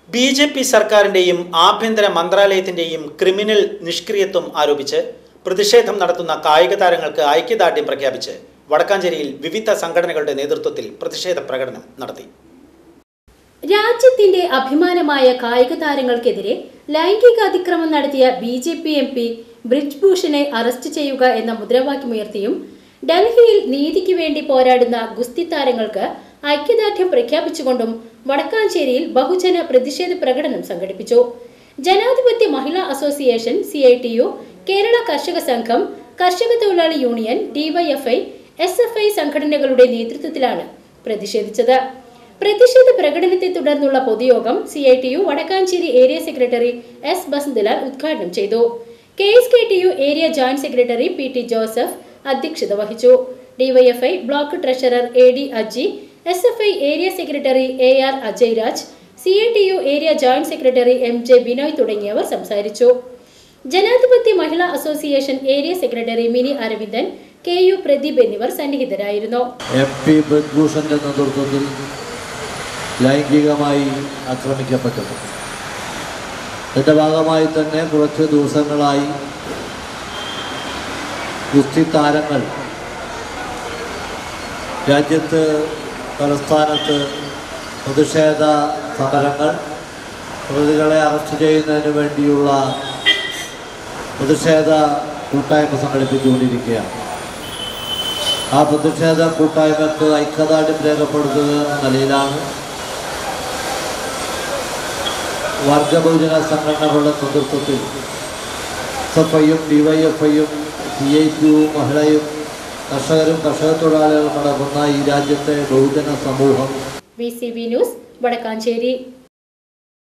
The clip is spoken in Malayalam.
ബി ജെ പി സർക്കാരിന്റെയും ആഭ്യന്തര മന്ത്രാലയത്തിന്റെയും ക്രിമിനൽ നിഷ്ക്രിയത്വം ആരോപിച്ച് പ്രതിഷേധം നടത്തുന്ന കായിക താരങ്ങൾക്ക് ഐക്യദാർഢ്യം പ്രഖ്യാപിച്ച് വടക്കാഞ്ചേരിയിൽ വിവിധ സംഘടനകളുടെ നേതൃത്വത്തിൽ പ്രതിഷേധ പ്രകടനം നടത്തി രാജ്യത്തിന്റെ അഭിമാനമായ കായിക താരങ്ങൾക്കെതിരെ ലൈംഗിക അതിക്രമം നടത്തിയ B J P M P Brij ഭൂഷണെ അറസ്റ്റ് ചെയ്യുക എന്ന മുദ്രാവാക്യമുയർത്തിയും ഡൽഹിയിൽ നീതിക്ക് വേണ്ടി പോരാടുന്ന ഗുസ്തി താരങ്ങൾക്ക് ഐക്യദാർഢ്യം പ്രഖ്യാപിച്ചുകൊണ്ടും വടക്കാഞ്ചേരിയിൽ ബഹുജന പ്രതിഷേധ പ്രകടനം സംഘടിപ്പിച്ചു Janadhipathya Mahila Association C I T U Kerala Karshaka Sangham Karshaka Thozhilali Union DYFI S F I സംഘടനകളുടെ നേതൃത്വത്തിലാണ് പ്രതിഷേധിച്ചത് പ്രതിഷേധ പ്രകടനത്തെ തുടർന്നുള്ള പൊതുയോഗം C I T U Vadakkancherry area secretary S Basanthalal ഉദ്ഘാടനം ചെയ്തു K S K T U area joint secretary P T Joseph അധ്യക്ഷത വഹിച്ചു DYFI block treasurer A D Aji S F I area secretary A R Ajay Raj C I T U area joint secretary M J Binoy തുടങ്ങിയവർ സംസാരിച്ചു Janadhipathya Mahila Association area secretary Mini Aravindan K U Pradeep എന്നിവർ സന്നിഹിതരായിരുന്നു എം പി ബ്രജ്ഭൂഷന്റെ നേതൃത്വത്തിൽ ലൈംഗികമായി ആക്രമിക്കപ്പെട്ടത് ഇതിന്റെ ഭാഗമായി തന്നെ കുറച്ച് ദിവസങ്ങളായി ഗുസ്തി താരങ്ങൾ രാജ്യത്ത് തലസ്ഥാനത്ത് പ്രതിഷേധ സമരങ്ങൾ പ്രതികളെ അറസ്റ്റ് ചെയ്യുന്നതിന് വേണ്ടിയുള്ള പ്രതിഷേധ കൂട്ടായ്മ സംഘടിപ്പിച്ചുകൊണ്ടിരിക്കുകയാണ് ആ പ്രതിഷേധ കൂട്ടായ്മക്ക് ഐക്യദാർഢ്യം രേഖപ്പെടുത്തുക എന്ന നിലയിലാണ് വർഗബഹുജന സംഘടനകളുടെ നേതൃത്വത്തിൽ എസ് എഫ് ഐയും ഡിവൈഎഫ്ഐയും സി ഐ ടിയും മഹിളയും കർഷകരും കർഷക തൊഴിലാളികളും അടങ്ങുന്ന ഈ രാജ്യത്തെ ബഹുജന സമൂഹം V C B news Vadakkanchery